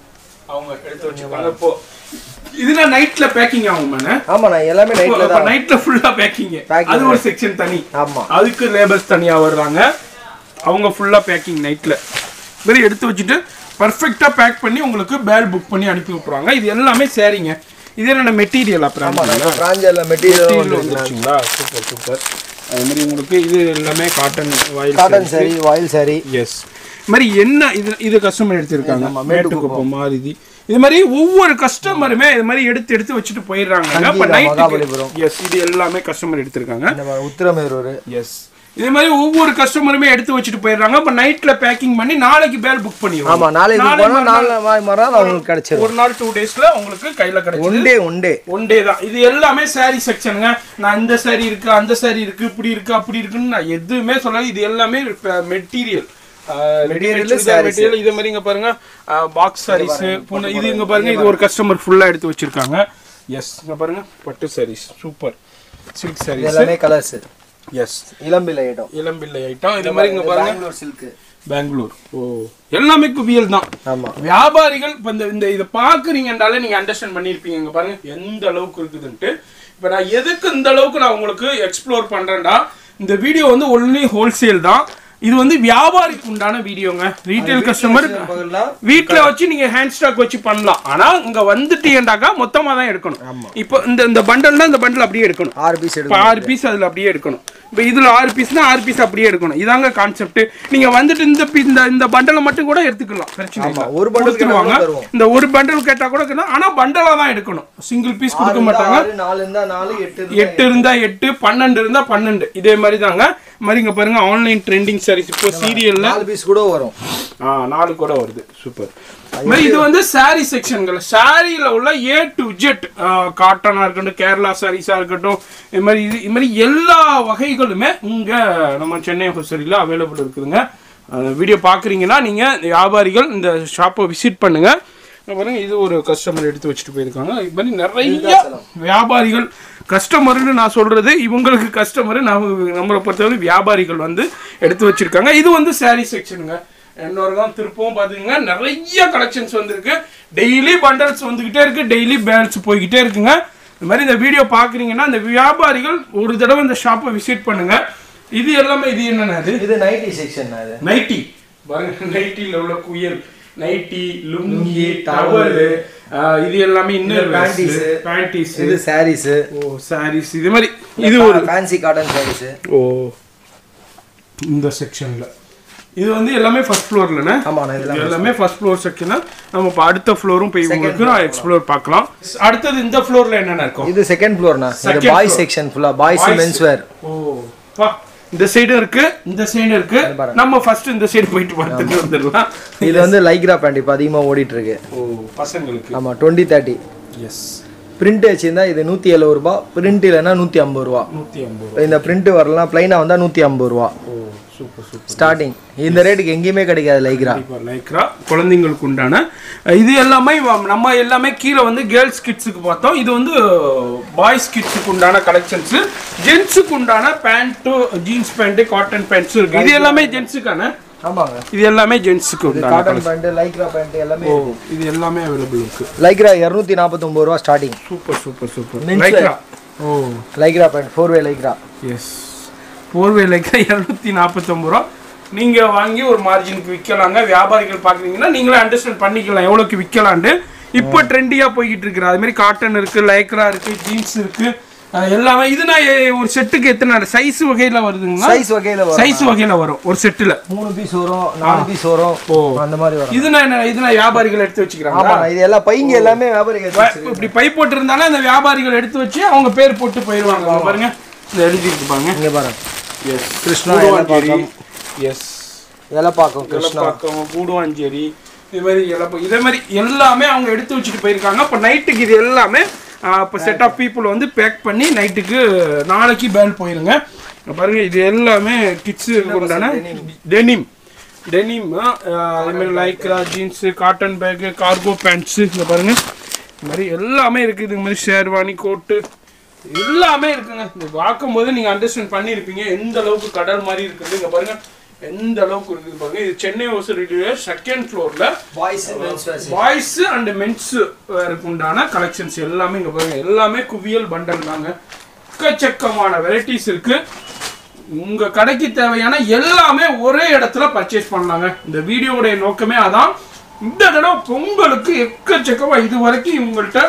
அவங்க எடுத்து வச்சிருக்காங்க இப்போ இதெல்லாம் நைட்ல பேக்கிங் ஆகும் மேன ஆமாண்ணா எல்லாமே நைட்ல தான் நைட்ல ஃபுல்லா பேக்கிங் Packing. அது ஒரு செக்ஷன் தனி ஆமா அதுக்கு லேபர்ஸ் தனியா வர்றாங்க அவங்க ஃபுல்லா பேக்கிங் நைட்ல மாதிரி எடுத்து வச்சுட்டு பர்ஃபெக்டா பேக் பண்ணி உங்களுக்கு பேல் புக் பண்ணி அனுப்பி விட்டுருவாங்க இது எல்லாமே சேரிங்க இது என்ன மெட்டீரியல் அப்புறம் பிராஞ்சல்ல மெட்டீரியல் மெட்டீரியல் வந்துருச்சுங்களா சூப்பர் சூப்பர் அது மாதிரி உங்களுக்கு இது எல்லாமே cotton voile cotton sari voile sari yes இது மாதிரி என்ன இது இது கஸ்டமர் எடுத்திருக்காங்க மேட்டுக்குப்பம் மாருதி இது மாதிரி ஒவ்வொரு கஸ்டமருமே இது மாதிரி எடுத்து எடுத்து வச்சுட்டு போயிடுறாங்க அப்ப சங்கீதா, நைட்டுக்கு மகாபலிபுரம். எஸ் இது எல்லாமே கஸ்டமர் எடுத்திருக்காங்க இந்த மாதிரி உத்திரமேரூர் எஸ் இதே மாதிரி ஒவ்வொரு கஸ்டமருமே எடுத்து வச்சுட்டு போயிடுறாங்க அப்ப நைட்ல பேக்கிங் பண்ணி நாளைக்கு பேல் புக் பண்ணிடுவாங்க ஆமா நாளைக்கு நாளை போனா மறுநாள் நாலு மறுநாள் அவங்களுக்கு கிடைச்சிரும் ஒரு நாள் டூ டேஸ்ல உங்களுக்கு கையில கிடைக்கும் one day one day one day தான் இது எல்லாமே saree செக்ஷனுங்க நான் இந்த saree இருக்கு அந்த saree இருக்கு இப்படி இருக்கு அப்படி இருக்குன்னு நான் எதுவுமே சொல்லல இது எல்லாமே மெட்டீரியல் Material, மெட்டீரியல் sarees. இதே மாதிரி இங்க பாருங்க பாக்ஸ் சாரீஸ் இது இங்க பாருங்க இது ஒரு கஸ்டமர் ஃபுல்லா எடுத்து வச்சிருக்காங்க எஸ் இங்க பாருங்க பட்டு சாரீஸ் சூப்பர் சில்க் இது சாரீஸ் எல்லாமே colours yes Elampillai item Elampillai item இது மாதிரி இங்க பாருங்க பெங்களூர் சில்க் பெங்களூர் ஓ எல்லாமே குவியல் தான் ஆமா வியாபாரிகள் இப்போ இந்த இந்த இதை பார்க்குறீங்கன்றாலே நீங்கள் அண்டர்ஸ்டாண்ட் பண்ணியிருப்பீங்க இங்க பாருங்க எந்த அளவுக்கு இருக்குதுன்ட்டு இப்போ நான் எதுக்கு இந்த அளவுக்கு நான் உங்களுக்கு எக்ஸ்ப்ளோர் பண்ணுறேன்டா இந்த வீடியோ வந்து ஒன்லி ஹோல்சேல் தான் இது வந்து வியாபாரிக்கு உண்டான வீடியோங்க ரீட்டைல் கஸ்டமர் பகல்லாம் வீட்ல வச்சு நீங்க ஹேண்ட் ஸ்டாக் வச்சு பண்ணலாம் ஆனா இங்க வந்துட்டீங்கன்னாக்கா மொத்தமா தான் எடுக்கணும் இப்போ இந்த இந்த பண்டல்னா இந்த பண்டல் அப்படியே எடுக்கணும் ஆறு பீஸ் இப்போ எடுக்கும் ஆறு பீஸ் அதில் அப்படியே எடுக்கணும் இப்போ இதில் ஆறு பீஸ்னா ஆறு பீஸ் அப்படியே எடுக்கணும் இதாங்க கான்செப்ட் நீங்கள் வந்துட்டு இந்த பீ- இந்த இந்த பண்டலை மட்டும் கூட எடுத்துக்கலாம் பிரச்சனை ஆமா, இல்லை ஒரு bundle கொடுத்துருவாங்க கேட்டா கூட தருவோம். இந்த ஒரு பண்டல் கேட்டால் கூட இருக்கலாம் ஆனால் பண்டலாக தான் எடுக்கணும் சிங்கிள் பீஸ் கொடுக்க மாட்டாங்க ஆறு நாலு இருந்தா நாலு எட்டு இருந்தா எட்டு இருந்தா எட்டு பன்னெண்டு இருந்தா பன்னெண்டு இதே மாதிரி தாங்க இது மாதிரி இங்க பாருங்க ஆன்லைன் ட்ரெண்டிங் சாரீஸ் இப்போ சீரியல்ல நாலு பீஸ் கூட வரும் ஆ நாலு கூட வருது சூப்பர் மாதிரி இது வந்து சாரி செக்ஷன்கள் சாரியில உள்ள ஏ டு ஜெட் காட்டனா இருக்கட்டும் கேரளா சாரீஸா இருக்கட்டும் இது மாதிரி இது இது மாதிரி எல்லா வகைகளுமே இங்க நம்ம சென்னை ஹோசரியில் அவைலபிள் இருக்குதுங்க வீடியோ பார்க்குறீங்கன்னா நீங்க வியாபாரிகள் இந்த ஷாப்பை விசிட் பண்ணுங்க இங்க பாருங்க இது ஒரு கஸ்டமர் எடுத்து வச்சுட்டு போயிருக்காங்க இது மாதிரி நிறைய வியாபாரிகள் கஸ்டமர்னு நான் சொல்றது இவங்களுக்கு கஸ்டமர் நம்ம நம்மளை பொறுத்தவரை வியாபாரிகள் வந்து எடுத்து வச்சிருக்காங்க இது வந்து சாரி செக்ஷனுங்க இன்னொரு தான் திருப்பவும் பார்த்தீங்கன்னா நிறைய கலெக்ஷன்ஸ் வந்திருக்கு டெய்லி பண்டல்ஸ் வந்துக்கிட்டே இருக்கு டெய்லி பேலன்ஸ் போய்கிட்டே இருக்குங்க இந்த மாதிரி இந்த வீடியோ பார்க்குறீங்கன்னா இந்த வியாபாரிகள் ஒரு தடவை இந்த ஷாப்பை விசிட் பண்ணுங்க இது எல்லாமே இது என்னன்னா அது இது நைட்டி செக்ஷன் அது நைட்டி பாருங்க நைட்டில உள்ள குயல் நைட்டி லுங்கி towel, டவல் இது எல்லாமே இன்னர் panties. பேண்டிஸ் இது சாரீஸ் ஓ சாரீஸ் இது மாதிரி இது ஒரு ஃபேன்சி காட்டன் சாரீஸ் ஓ இந்த செக்ஷன்ல இது வந்து எல்லாமே ஃபர்ஸ்ட் ஃப்ளோர்லண்ணே ஆமாண்ணா இதெல்லாம் இது எல்லாமே ஃபர்ஸ்ட் ஃப்ளோர் செக்ஷனா நம்ம இப்போ அடுத்த ஃப்ளோரும் போய் உங்களுக்கு நான் எக்ஸ்ப்ளோர் பார்க்கலாம் அடுத்தது இந்த ஃப்ளோர்ல என்னென்ன இருக்கும் இது செகண்ட் ஃப்ளோர்னா இது Second பாய்ஸ் floor. செக்ஷன் ஃபுல்லா பாய்ஸ் Boys. மென்ஸ் வேர் ஓ பா இந்த சைடும் இருக்கு இந்த சைடும் இருக்கு நம்ம ஃபர்ஸ்ட் இந்த சைடு போயிட்டு பார்த்துட்டு வந்துடலாம் இது வந்து லைக்ரா பேண்ட் இப்போ அதிகமா ஓடிட்டு இருக்கு ஓ பசங்களுக்கு ஆமா டுவெண்ட்டி தேர்ட்டி எஸ் பிரிண்ட் வச்சிருந்தா இது நூத்தி எழுபது ரூபா பிரிண்ட் இல்லைன்னா நூத்தி ஐம்பது ரூபா நூற்றி ஐம்பது இந்த பிரிண்ட் வரலாம் பிளைனா வந்தா நூத்தி ஐம்பது ரூபா ஓ சூப்பர் சூப்பர் ஸ்டார்டிங் இந்த ரேட்டுக்கு எங்கேயுமே கிடைக்காது லைக்ரா கண்டிப்பா லைக்ரா குழந்தைங்களுக்கு உண்டான இது எல்லாமே வ- நம்ம எல்லாமே கீழே வந்து கேர்ள்ஸ் கிட்ஸுக்கு பார்த்தோம் இது வந்து பாய்ஸ் கிட்ஸுக்கு உண்டான கலெக்ஷன்ஸ் ஜென்ஸுக்கு உண்டான pant jeans pant cotton pants இருக்கு இது எல்லாமே ஜென்ஸுக்கான ஆமாங்க இது எல்லாமே ஜென்ஸுக்கு உண்டான காட்டன் பேண்ட் லைக்ரா பேண்ட் எல்லாமே ஓ இது எல்லாமே அவைலபிள் இருக்கு லைக்ரா இரநூத்தி நாற்பத்தொம்பது ரூபா starting super super super Men's Lycra ஓ Lycra pant four way Lycra yes four way Lycra இரநூத்தி நாற்பத்தொம்பது ரூபா நீங்கள் வாங்கி ஒரு மார்ஜினுக்கு விற்கலாங்க வியாபாரிகள் பார்க்குறீங்கன்னா நீங்களே அண்டர்ஸ்டாண்ட் பண்ணிக்கலாம் எவ்வளோக்கு விற்கலான்ட்டு இப்போ ட்ரெண்டியாக போய்கிட்டு இருக்குது அது மாதிரி காட்டன் இருக்குது லைக்ரா இருக்குது ஜீன்ஸ் இருக்குது அஹ் எல்லாமே இது நான் எ- ஒரு செட்டுக்கு எத்தனை சைஸ் வகையில வருதுங்களா சைஸ் வகையில வரும் சைஸ் வகையில வரும் ஒரு செட்டுல மூணு பீஸ் வரும் நாலு பீஸ் வரும் அந்த மாதிரி வரும் இதுனா என்ன இதுனா வியாபாரிகள் எடுத்து வச்சுக்கிறாங்க ஆமா இது எல்லாம் பைங்க எல்லாமே வியாபாரிகள் வச்சிருக்கு. இப்படி பை போட்டு இருந்தாலும் அந்த வியாபாரிகள் எடுத்து வச்சு அவங்க பேர் போட்டு போயிருவாங்க அங்க பாருங்க இந்த எழுதி இருக்கு பாருங்க இங்க பாருங்க எஸ் கிருஷ்ணா கூடுவாஞ்சேரி எஸ் எலப்பாக்கம் கிருஷ்ணா பக்கம் கூடுவாஞ்சேரி இது மாதிரி எல்லாம் இதே மாதிரி எல்லாமே அவங்க எடுத்து வச்சுட்டு போயிருக்காங்க அப்போ நைட்டுக்கு இது எல்லாமே இப்போ செட் ஆஃப் பீப்புள் வந்து பேக் பண்ணி நைட்டுக்கு நாளைக்கு பேல் போயிருங்க இங்க பாருங்க இது எல்லாமே கிட்ஸு உண்டான டெனிம் டெனிம் அதே மாதிரி லைக்ரா ஜீன்ஸு காட்டன் பேக்கு கார்கோ பேண்ட்ஸு இங்கே பாருங்க இந்த மாதிரி எல்லாமே இருக்குது இது மாதிரி ஷேர்வானி கோட்டு எல்லாமே இருக்குங்க இந்த பார்க்கும்போது நீங்கள் அண்டர்ஸ்டாண்ட் பண்ணியிருப்பீங்க எந்த அளவுக்கு கடல் மாதிரி இருக்குது இங்கே பாருங்க எந்த அளவுக்கு இருக்குது பாருங்க இது சென்னை ஓசரியுடைய செகண்ட் ஃப்ளோரில் boys men's boys and men's உண்டான கலெக்ஷன்ஸ் எல்லாமே இங்க பாருங்க எல்லாமே குவியல் பண்டல் தாங்க எக்கச்சக்கமான வெரைட்டிஸ் இருக்கு உங்க கடைக்கு தேவையான எல்லாமே ஒரே இடத்துல பர்ச்சேஸ் பண்ணலாங்க இந்த வீடியோவுடைய நோக்கமே அதான் இந்த தடவை பொங்கலுக்கு எக்கச்சக்கமா இது வரைக்கும் உங்கள்கிட்ட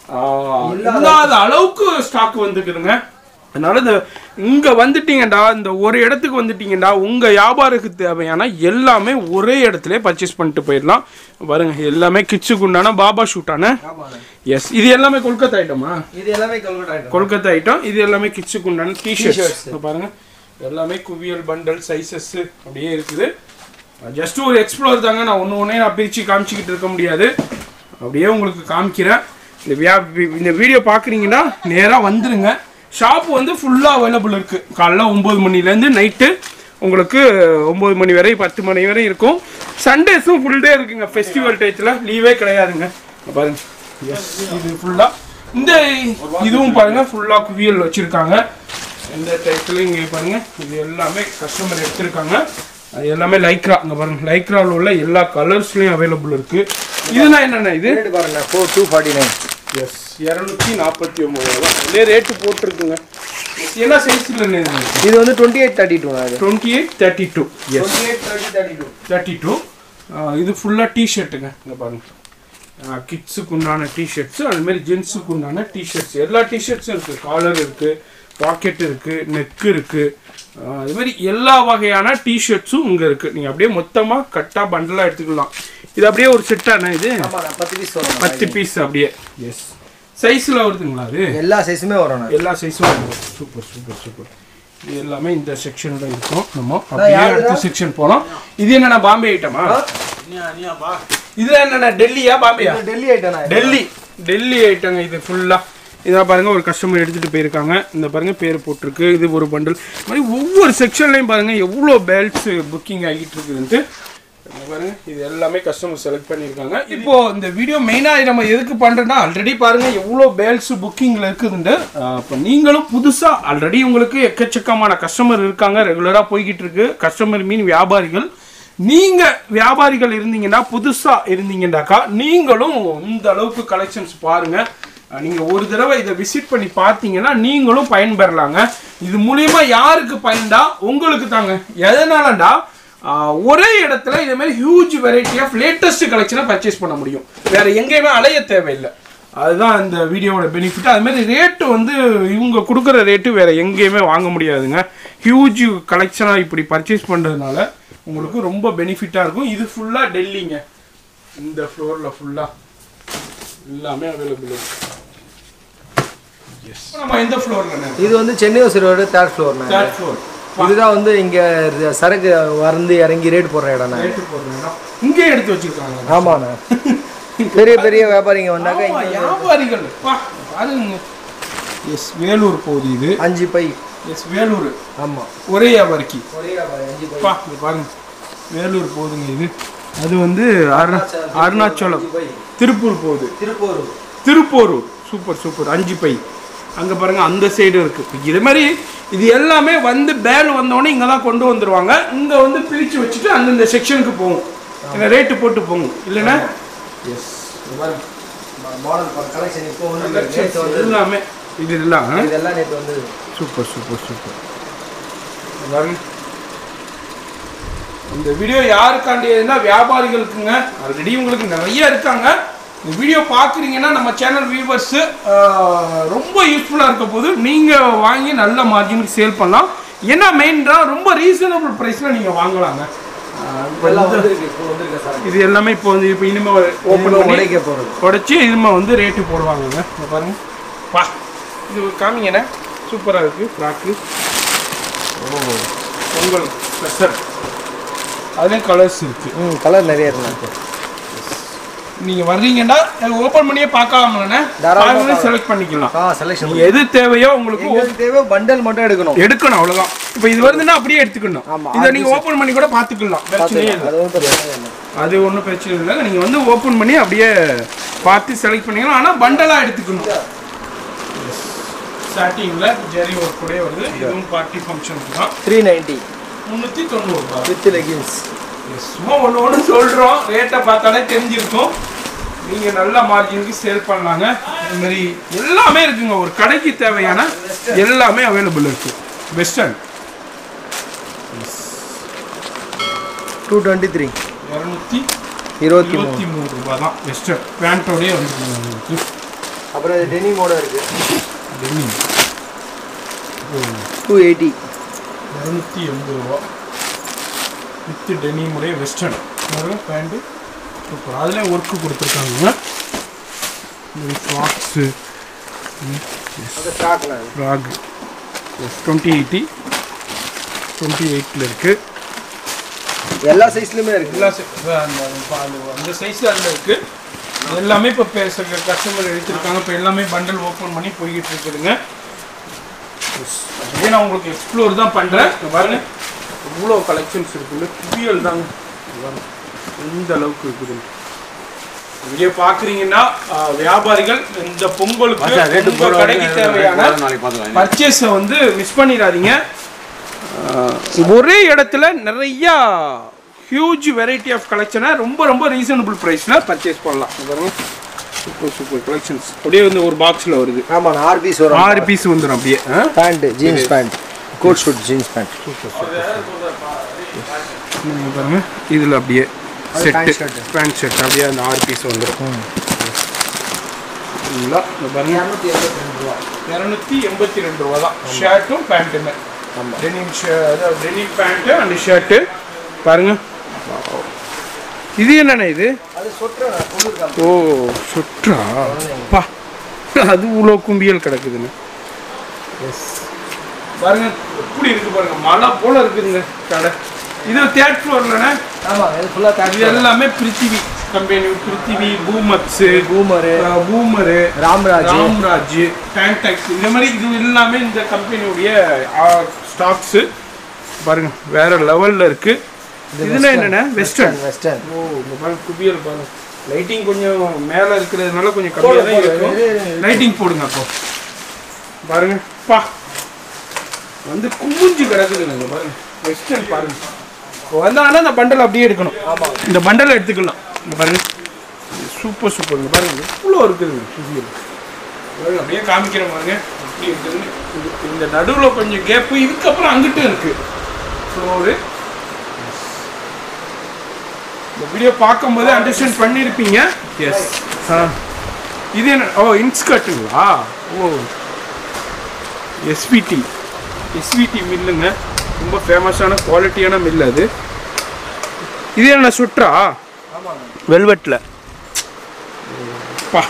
இல்லாத அளவுக்கு ஸ்டாக் வந்துக்குதுங்க அதனால இந்த இங்க வந்துட்டீங்கடா இந்த ஒரு இடத்துக்கு வந்துட்டீங்கடா உங்க வியாபாரத்துக்கு தேவையான எல்லாமே ஒரே இடத்துல பர்ச்சேஸ் பண்ணிட்டு போயிடலாம் பாருங்க எல்லாமே கிட்ஸுக்கு உண்டான பாபா ஷூட்டான ஆமாண்ணே எஸ் இது எல்லாமே கொல்கத்தா ஐட்டமா இது எல்லாமே கல்கட்டா ஐட்டம் கொல்கத்தா ஐட்டம் இது எல்லாமே கிட்ஸுக்கு உண்டான T-shirts. டிஷர்ட்ஸ் பாருங்க எல்லாமே குவியல் பண்டல் சைஸஸ் அப்படியே இருக்குது ஜஸ்ட் ஒரு எக்ஸ்ப்ளோர் தாங்க நான் ஒன்று ஒன்றே நான் பிரித்து காமிச்சிக்கிட்டு இருக்க முடியாது அப்படியே உங்களுக்கு காமிக்கிறேன் இந்த வியா வி- இந்த வீடியோ பார்க்குறீங்கன்னா நேராக வந்துருங்க ஷாப் வந்து ஃபுல்லாக அவைலபிள் இருக்குது காலைல ஒம்பது மணிலேருந்து நைட்டு உங்களுக்கு ஒம்பது மணி வரை பத்து மணி வரை இருக்கும் சண்டேஸும் ஃபுல் டே இருக்குங்க ஃபெஸ்டிவல் டயத்தில் லீவே கிடையாதுங்க இங்க பாருங்க எஸ் இது ஃபுல்லாக இந்த இதுவும் பாருங்க ஃபுல்லாக குவியல் வச்சுருக்காங்க இந்த டைத்தில் இங்கே பாருங்க இது எல்லாமே கஸ்டமர் எடுத்திருக்காங்க அது எல்லாமே லைக்ரா இங்கே பாருங்க லைக்ராவில் உள்ள எல்லா கலர்ஸ்லையும் அவைலபிள் இருக்கு இதுனா என்னென்ன இது ரேட் பாருங்க four two forty nine yes இரநூத்தி நாற்பத்தி ஒம்பது ரூபா இதே ரேட்டு போட்டிருக்குங்க என்ன சைஸில் இது வந்து டுவெண்ட்டி எயிட் தேர்ட்டி டூ இது twenty eight thirty two yes twenty eight thirty thirty two thirty two இது ஃபுல்லாக டிஷர்ட்டுங்க இங்கே பாருங்க கிட்ஸுக்கு உண்டான டிஷர்ட்ஸு அதுமாரி ஜென்ஸுக்கு உண்டான டிஷர்ட்ஸ் எல்லா டிஷர்ட்ஸும் இருக்குது காலர் இருக்குது பாக்கெட் இருக்குது நெக் இருக்குது இது மாதிரி எல்லா வகையான டிஷர்ட்ஸும் இங்கே இருக்குது நீங்கள் அப்படியே மொத்தமாக கட்டாக பண்டலாக எடுத்துக்கலாம் இது அப்படியே ஒரு செட்டான இது ஆமாண்ணா பத்து பீஸ் வரும் பத்து பீஸ் அப்படியே எஸ் சைஸில் வருதுங்களா அது எல்லா சைஸுமே வரும் எல்லா சைஸும் வரும் சூப்பர் சூப்பர் சூப்பர் இது எல்லாமே இந்த செக்ஷனில் இருக்கும் நம்ம அப்படியே யாருடா? அடுத்த செக்ஷன் போகலாம் இது என்னண்ணா பாம்பே ஐட்டமா இது என்னண்ணா டெல்லியா பாம்பேயா டெல்லி ஐட்டம்ண்ணா இது. டெல்லி டெல்லி ஐட்டங்க இது ஃபுல்லாக இதான் பாருங்க ஒரு கஸ்டமர் எடுத்துகிட்டு போயிருக்காங்க இந்த பாருங்க பேர் போட்டிருக்கு இது ஒரு பண்டல் மாதிரி ஒவ்வொரு செக்ஷன்லையும் பாருங்க எவ்வளோ பேல்ட்ஸ் புக்கிங் ஆகிட்டு இருக்குதுன்ட்டு இங்க பாருங்க இது எல்லாமே கஸ்டமர் செலக்ட் பண்ணியிருக்காங்க இப்போ இந்த வீடியோ மெயினாக நம்ம எதுக்கு பண்ணுறோன்னா ஆல்ரெடி பாருங்க எவ்வளோ பேல்ஸ் புக்கிங்கில் இருக்குதுன்ட்டு இப்போ நீங்களும் புதுசாக ஆல்ரெடி உங்களுக்கு எக்கச்சக்கமான கஸ்டமர் இருக்காங்க ரெகுலராக போய்கிட்டு இருக்கு கஸ்டமர் மீன் வியாபாரிகள் நீங்க வியாபாரிகள் இருந்தீங்கன்னா புதுசா இருந்தீங்கன்னாக்கா நீங்களும் இந்த அளவுக்கு கலெக்ஷன்ஸ் பாருங்க அஹ் நீங்க ஒரு தடவை இதை விசிட் பண்ணி பார்த்தீங்கன்னா நீங்களும் பயன்பெறலாங்க இது மூலியமா யாருக்கு பயன்டா உங்களுக்கு தாங்க எதனாலடா ஆஹ் ஒரே இடத்துல இதே மாதிரி ஹியூஜ் வெரைட்டி ஆஃப் லேட்டஸ்ட் கலெக்ஷனை பர்ச்சேஸ் பண்ண முடியும் வேற எங்கேயுமே அலைய தேவையில்லை அதுதான் இந்த வீடியோவோட பெனிஃபிட் அது மாதிரி ரேட்டு வந்து இவங்க கொடுக்குற ரேட்டு வேற எங்கேயுமே வாங்க முடியாதுங்க ஹியூஜ் கலெக்ஷனாக இப்படி பர்ச்சேஸ் பண்ணுறதுனால உங்களுக்கு ரொம்ப பெனிஃபிட்டாக இருக்கும் இது ஃபுல்லாக டெல்லிங்க இந்த ஃப்ளோரில் ஃபுல்லாக எல்லாமே அவைலபிள் இருக்கு எஸ் நம்ம எந்த ஃப்ளோரில் இது வந்து சென்னை சிறுவோட தேர்ட் ஃப்ளோர்ண்ணா தேர்ட் ஃப்ளோர் இதுதான் வந்து இங்க சரக்கு வந்து இறங்கி ரேட் போடுற இடம்ண்ணா ரேட்டு போடுறேன்னா இங்கே எடுத்து வச்சிருக்காங்க ஆமாண்ணா பெரிய பெரிய வியாபாரிங்க வந்தாக்க ஆமா, இங்க வியாபாரிகள் பா பாருங்க எஸ் வேலூர் போகுது இது அஞ்சு பை எஸ் வேலூர் ஆமா ஒரே வியாபாரிக்கு ஒரே வியாபாரி அஞ்சு பை பா இங்க பாருங்க வேலூர் போகுதுங்க இது அது வந்து அருணா அருணாச்சலம் அஞ்சு பை திருப்பூர் போகுது திருப்பூர் திருப்போரூர் சூப்பர் சூப்பர் அஞ்சு பை அங்கே பாருங்க அந்த சைடு இருக்கு இப்ப இது மாதிரி இது எல்லாமே வந்து பேல் வந்தோடனே இங்கே தான் கொண்டு வந்துருவாங்க இங்கே வந்து பிரித்து வச்சுட்டு அந்தந்த செக்ஷனுக்கு போகும் இந்த ரேட்டு போட்டு போகும் இல்லைன்னா எஸ் மாடல் கலெக்ஷன் இப்போ வந்து நேற்று வந்து எல்லாமே இது எல்லாம் இதெல்லாம் நேற்று வந்து சூப்பர் சூப்பர் சூப்பர் பாருங்க இந்த வீடியோ யாருக்காண்டியதுன்னா வியாபாரிகளுக்குங்க ஆல்ரெடி உங்களுக்கு நிறைய இருக்காங்க இந்த வீடியோ பார்க்குறீங்கன்னா நம்ம சேனல் வியூவர்ஸு ரொம்ப யூஸ்ஃபுல்லாக இருக்க போது நீங்கள் வாங்கி நல்ல மார்ஜினுக்கு சேல் பண்ணலாம் என்ன மெயின்னா ரொம்ப ரீசனபிள் ப்ரைஸில் நீங்கள் வாங்கலாங்க ஆஹ் இப்ப எல்லாம் இந்த- வந்திருக்கு இப்போ வந்திருக்க சார் இது எல்லாமே இப்போ வந்து இப்போ இனிமேல் ஓப்பன் இனிமே பண்ணி உடைக்க போறது உடச்சி இனிமே வந்து ரேட்டு போடுவாங்கங்க இங்க பாருங்க பா இது காமிங்கண்ணே சூப்பராக இருக்குது ஃப்ராக்கு ஓ பொங்கல் ஸ்பெஷல் அதுலேயும் கலர்ஸ் இருக்குது ம் கலர் நிறைய இருக்கு நீங்கள் வர்றீங்கன்னா ஓப்பன் பண்ணியே பார்க்கலாம்லண்ணே தாராளமா பார்த்து செலக்ட் பண்ணிக்கலாம் ஆ செலெக்ஷன் நீங்க எது தேவையோ உங்களுக்கு எங்களுக்கு தேவை பண்டல் மட்டும் எடுக்கணும் எடுக்கணும் அவ்வளவுதான் இப்போ இது வருதுன்னா அப்படியே எடுத்துக்கணும் ஆமா, இதை நீங்க ஓபன் பண்ணி கூட பாத்துக்கலாம் பிரச்சனையே இல்லை அது ஒன்றும் பிரச்சனை இல்லை அது ஒன்றும் பிரச்சனை இல்லை நீங்க வந்து ஓபன் பண்ணி அப்படியே பார்த்து செலக்ட் பண்ணிக்கலாம் ஆனா பண்டலா எடுத்துக்கணும் ஸ்டார்டிங்ல ஜெரி ஒர்க் கூட வருது இதுவும் பார்ட்டி ஃபங்க்ஷனுக்கு தான் த்ரீ நைன்ட்டி முந்நூற்றி தொண்ணூறு ரூபாய் வித் லெகின்ஸ் சும்மா ஒன்று ஒன்று சொல்கிறோம் ரேட்டை பார்த்தாலே தெரிஞ்சிருக்கும் நீங்கள் நல்ல மார்ஜினுக்கு சேல் பண்ணலாங்க இது மாதிரி எல்லாமே இருக்குங்க ஒரு கடைக்கு தேவையான எல்லாமே அவைலபிள் இருக்கு வெஸ்டர்ன் டூ டுவெண்ட்டி த்ரீ இரநூத்தி இருபத்தி மூணு இருபத்தி மூணு ரூபாய் தான் வெஸ்டர்ன் பேண்ட்டோடய வந்து உங்களுக்கு அப்புறம் இது டெனிமோட இருக்கு டெனிம் டூ எயிட்டி இரநூத்தி எண்பது ரூபா வித்து டெனிமுடைய வெஸ்டர்ன் பேண்ட்டு சூப்பர் அதில் ஒர்க்கு கொடுத்துருக்காங்க ஃப்ராக்ஸு அது ஸ்டாக்ல ராக் டுவெண்ட்டி எயிட்டி டுவெண்ட்டி எயிட்டில் இருக்குது எல்லா சைஸ்லயுமே இருக்கு எல்லா சை- அந்த அந்த- அந்த சைஸில் அதில் இருக்குது எல்லாமே இப்போ பேச கஸ்டமர் எடுத்திருக்காங்க இப்போ எல்லாமே பண்டல் ஓப்பன் பண்ணி போய்கிட்டு இருக்குதுங்க அப்படியே நான் உங்களுக்கு எக்ஸ்ப்ளோர் தான் பண்ணுறேன் பாருங்க இவ்வளோ கலெக்ஷன்ஸ் இருக்குங்க குவியல் தாங்க இங்க பாருங்க. இந்த அளவுக்கு இருக்குது இங்கே பார்க்குறீங்கன்னா அஹ், வியாபாரிகள் இந்த பொங்கலுக்கு உங்க கடைக்கு தேவையான பர்ச்சேஸை வந்து மிஸ் பண்ணிடாதீங்க அஹ், ஒரே இடத்துல நிறையா ஹியூஜ் வெரைட்டி ஆஃப் கலெக்ஷனை ரொம்ப ரொம்ப ரீசனபிள் ப்ரைஸில் பர்ச்சேஸ் பண்ணலாம் இங்க பாருங்க சூப்பர் சூப்பர் கலெக்ஷன்ஸ் அப்படியே வந்து ஒரு பாக்ஸில் வருது ஆமா ஆறு பீஸ் வரும் ஆறு பீஸ் வந்துடும் அப்படியே ஆ? Pant jeans pant coat suit jeans pant இங்க பாருங்க இதில் அப்படியே அது set pant shirt. Pant shirt அப்படியே அந்த ஆறு பீஸ் வந்துடும் ஃபுல்லாக இங்க பாருங்க இரநூத்தி எண்பத்தி ரெண்டு ரூபா இரநூத்தி எண்பத்தி ரெண்டு ரூபா தான் ஷர்ட்டும் பேண்ட்டுமே denim denim pant and shirt பாருங்க இது என்னண்ணே இது அது சொட்டுறேன் நான் சொல்லிருக்கேன் ஓ சுற்றா பா அது இவ்வளோ கும்பியல் கிடக்குதுன்னு எஸ் பாருங்க எப்படி இருக்கு பாருங்க மலை போல இருக்குதுங்க கடை இது தேர்ட் ஃப்ளோர்லண்ணே ஆமா இது ஃபுல்லா இது தேங்க்ஸ் எல்லாமே பிருத்திவி கம்பெனி பிருத்திவி பூமக்ஸ் பூமரு பூமரு ராம்ராஜ் ராம்ராஜ் டேங்டாக்ஸ் இந்த மாதிரி இது எல்லாமே இந்த கம்பெனியுடைய ஸ்டாக்ஸு பாருங்க வேற லெவல்ல இருக்கு இதுனா என்னண்ணே வெஸ்டர்ன் வெஸ்டர்ன் ஓ இங்க பாருங்க குபியல் பாருங்க லைட்டிங் கொஞ்சம் மேல இருக்கிறதுனால கொஞ்சம் கம்மியாக தான் இருக்கும் லைட்டிங் போடுங்க அப்போ பாருங்க பா வந்து குமிஞ்சு கிடக்குதுங்க இங்க பாருங்க வெஸ்டர்ன் பாருங்க இப்போ வந்தாங்கன்னா இந்த பண்டல் அப்படியே எடுக்கணும் இந்த பண்டலை எடுத்துக்கலாம் இங்க பாருங்க சூப்பர் சூப்பர் இங்க பாருங்க எவ்வளோ இருக்குதுங்க குபியல் பாருங்க, அப்படியே காமிக்கிற பாருங்க எப்படி இருக்குதுன்னு இது- இந்த நடுவில் கொஞ்சம் கேப்பு இதுக்கப்புறம் அங்கிட்டும் இருக்கு ஃப்ளோரு இந்த வீடியோ பார்க்கும்போது அண்டர்ஸ்டாண்ட் பண்ணியிருப்பீங்க எஸ் ஆ இது என்ன ஓ இன்ஸ்கர்ட்டுங்களா ஓ எஸ்விடி எஸ்விடி மில்லுங்க ரொம்ப ஃபேமஸான குவாலிட்டியான மில் அது இது என்ன சுற்றா வெல்வெட்டில் பா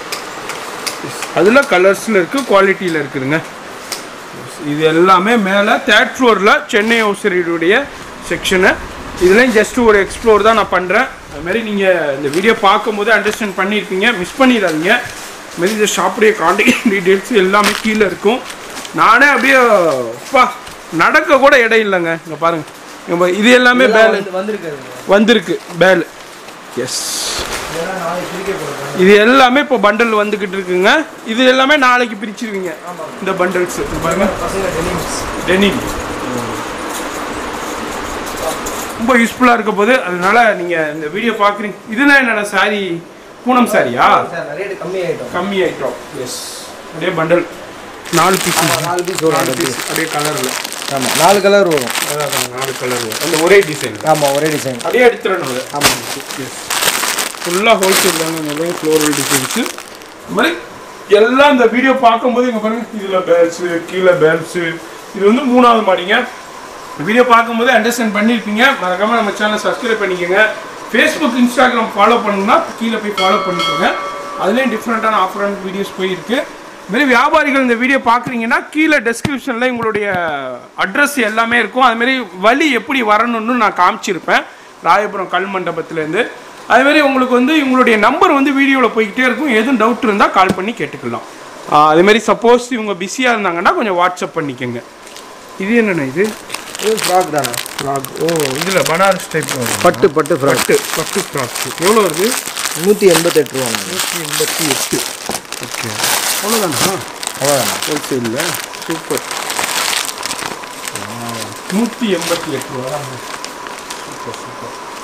அதில் கலர்ஸில் இருக்குது குவாலிட்டியில் இருக்குதுங்க இது எல்லாமே மேலே தேர்ட் ஃப்ளோரில் சென்னை ஹவுசரியுடைய செக்ஷனு இதுலேயும் ஜஸ்ட் ஒரு எக்ஸ்ப்ளோர் தான் நான் பண்ணுறேன் அதுமாரி நீங்கள் இந்த வீடியோ பார்க்கும்போது அண்டர்ஸ்டாண்ட் பண்ணியிருப்பீங்க மிஸ் பண்ணிடாதீங்க இதுமாரி இந்த ஷாப்புடைய கான்டாக்ட் டீட்டெயில்ஸ் எல்லாமே கீழே இருக்கும் நானே அப்படியே பா நடக்க கூட இடம் இல்லைங்க இங்கே பாருங்கள் இங்க பாரு, இது எல்லாமே பேலு வந்திருக்காதுங்க வந்திருக்கு பேலு எஸ் இதெல்லாம் நாளைக்கு பிரிக்க போகிறேன் இது எல்லாமே இப்போ பண்டல் வந்துக்கிட்டு இருக்குங்க இது எல்லாமே நாளைக்கு பிரிச்சிருவீங்க இந்த பண்டல்ஸ் பாருங்க பசங்க டெனிம்ஸ் டெனிம் ரொம்ப யூஸ்ஃபுல்லாக இருக்க போது அதனால நீங்கள் இந்த வீடியோ பார்க்குறீங்க இதெல்லாம் என்னென்ன சாரி பூனம் சாரியா சார் ரேட்டு கம்மி ஆகிட்டோம் கம்மி ஆயிட்டோம் எஸ் அப்படியே பண்டல் நாலு பீஸ் நாலு பீஸ் வரும் நாலு அந்த பீஸ் அப்படியே கலரில் ஆமாம் நாலு கலர் வரும் அதான் நாலு கலர் அந்த ஒரே டிசைன் ஆமாம் ஒரே டிசைன் அப்படியே எடுத்துடணும் அதை ஆமாம் எஸ் ஃபுல்லாக ஹோல்சேல் தாங்க இந்த மாதிரி ஃப்ளோரல் டிசைன்ஸு இந்த மாதிரி எல்லாம் இந்த வீடியோ பார்க்கும்போது இங்கே பாருங்க இதில் பேல்ஸு கீழே பேல்ஸு இது வந்து மூணாவது மாடிங்க வீடியோ பார்க்கும்போது அண்டர்ஸ்டாண்ட் பண்ணியிருப்பீங்க மறக்காம நம்ம சேனலை சப்ஸ்கிரைப் பண்ணிக்கோங்க ஃபேஸ்புக் இன்ஸ்டாகிராம் ஃபாலோ பண்ணுங்கன்னா கீழே போய் ஃபாலோ பண்ணிக்கோங்க அதுலேயும் டிஃப்ரெண்ட்டான ஆஃபரான வீடியோஸ் போயிருக்கு இதுமாரி வியாபாரிகள் இந்த வீடியோ பார்க்குறீங்கன்னா கீழே டெஸ்கிரிப்ஷனில் உங்களுடைய அட்ரஸ் எல்லாமே இருக்கும் அதுமாரி வழி எப்படி வரணும்னு நான் காமிச்சிருப்பேன் ராயபுரம் கல் மண்டபத்துலேருந்து அதுமாரி உங்களுக்கு வந்து உங்களுடைய நம்பர் வந்து வீடியோவில் போய்கிட்டே இருக்கும் எதுவும் டவுட் இருந்தால் கால் பண்ணி கேட்டுக்கலாம் ஆஹ் அதேமாரி சப்போஸ் இவங்க பிஸியாக இருந்தாங்கன்னா கொஞ்சம் வாட்ஸ்அப் பண்ணிக்கோங்க இது என்னண்ணா இது இது ஃப்ராக் தானே ஃப்ராக் ஓ இதில் பனாரஸ் டைப் வரும் பட்டு பட்டு ஃப்ராக் பட்டு பட்டு ஃப்ராக்ஸ் எவ்வளோ வருது நூற்றி எண்பத்தெட்டு ரூபா நூற்றி எண்பத்தி எட்டு ஓகே அவ்வளோதானா அவ்வளோதானே ஹோல்சேலில் சூப்பர் நூற்றி எண்பத்தி எட்டு ரூபா சூப்பர் சூப்பர்